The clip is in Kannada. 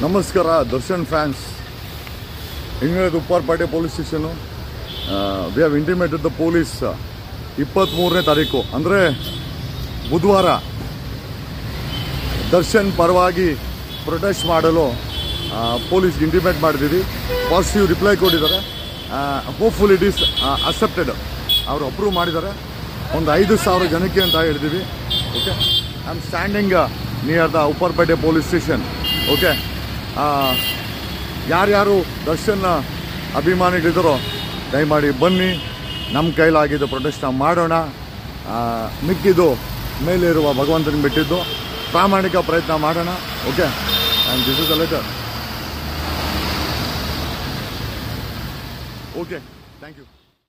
ನಮಸ್ಕಾರ Darshan fans England Upparpete police station we have intimated the police ಇಪ್ಪತ್ತ್ಮೂರನೇ ತಾರೀಕು ಅಂದರೆ ಬುಧವಾರ ದರ್ಶನ್ ಪರವಾಗಿ ಪ್ರೊಟೆಸ್ಟ್ ಮಾಡಲು ಪೊಲೀಸ್ಗೆ ಇಂಟಿಮೇಟ್ ಮಾಡಿದ್ದೀವಿ ಪಾಸಿಟಿವ್ ರಿಪ್ಲೈ ಕೊಟ್ಟಿದ್ದಾರೆ ಹೋಪ್ಫುಲ್ ಇಟ್ ಈಸ್ ಅಕ್ಸೆಪ್ಟೆಡ್ ಅವರು ಅಪ್ರೂವ್ ಮಾಡಿದ್ದಾರೆ ಒಂದು ಐದು ಸಾವಿರ ಜನಕ್ಕೆ ಅಂತ ಹೇಳಿದ್ದೀವಿ okay I am standing near the Upparpete police station okay ಯಾರ್ಯಾರು ದರ್ಶನ್ ಅಭಿಮಾನಿಗಳಿದ್ದಾರೋ ದಯಮಾಡಿ ಬನ್ನಿ ನಮ್ಮ ಕೈಲಾಗಿದ್ದು ಪ್ರೊಟೆಸ್ಟ್ನ ಮಾಡೋಣ ಆ, ಮಿಕ್ಕಿದ್ದು ಮೇಲಿರುವ ಭಗವಂತನಿಗೆ ಬಿಟ್ಟಿದ್ದು ಪ್ರಾಮಾಣಿಕ ಪ್ರಯತ್ನ ಮಾಡೋಣ okay and this is a letter okay thank you